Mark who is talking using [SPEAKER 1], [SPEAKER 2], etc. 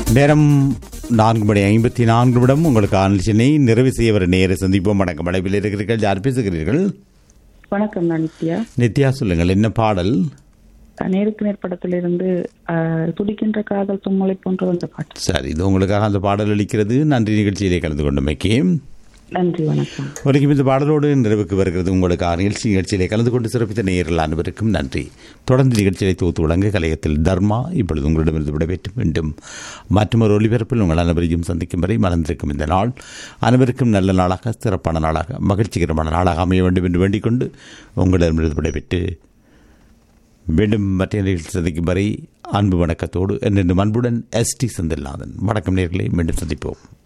[SPEAKER 1] நேரம் நான்கு மணி ஐம்பத்தி நான்கு நிமிடம் உங்களுக்கு ஆலோசனை நிறைவு செய்ய வர நேர சந்திப்போம் வணக்கம் அழைப்பில் இருக்கிறீர்கள் யார் பேசுகிறீர்கள்
[SPEAKER 2] வணக்கம் நான் நித்யா
[SPEAKER 1] நித்யா சொல்லுங்கள் என்ன பாடல்
[SPEAKER 2] நேருக்கு நேர் படத்திலிருந்து ஆஹ், துடிக்கின்ற காதல் தும்மலை போன்ற அந்த பாட்டு
[SPEAKER 1] சரி இது உங்களுக்காக அந்த பாடல் அளிக்கிறது நன்றி நிகழ்ச்சியிலே கலந்து கொண்டமைக்கு
[SPEAKER 2] நன்றி வணக்கம்
[SPEAKER 1] ஒலிக்கும் இந்த பாடலோடு நிறைவுக்கு வருகிறது உங்களுக்கு நிகழ்ச்சி நிகழ்ச்சியிலே கலந்து கொண்டு சிறப்பித்த நேயர்கள் அனைவருக்கும் நன்றி தொடர்ந்து நிகழ்ச்சியை தொகுத்து வழங்க கலையத்தில் தர்மா இப்பொழுது உங்களிடமிருந்து விடைபெற்று மீண்டும் மற்றொரு ஒளிபரப்பில் உங்கள் அனைவரையும் சந்திக்கும் வரை மறந்திருக்கும் இந்த நாள் அனைவருக்கும் நல்ல நாளாக சிறப்பான நாளாக மகிழ்ச்சிகரமான நாளாக அமைய வேண்டும் என்று வேண்டிக் கொண்டு உங்களிடமிருந்து விடைபெற்று மீண்டும் மற்ற நிகழ்ச்சி சந்திக்கும் வரை அன்பு வணக்கத்தோடு என்றென்றும் அன்புடன் எஸ் டி செந்தில்நாதன் வணக்கம் நேர்களை மீண்டும் சந்திப்போம்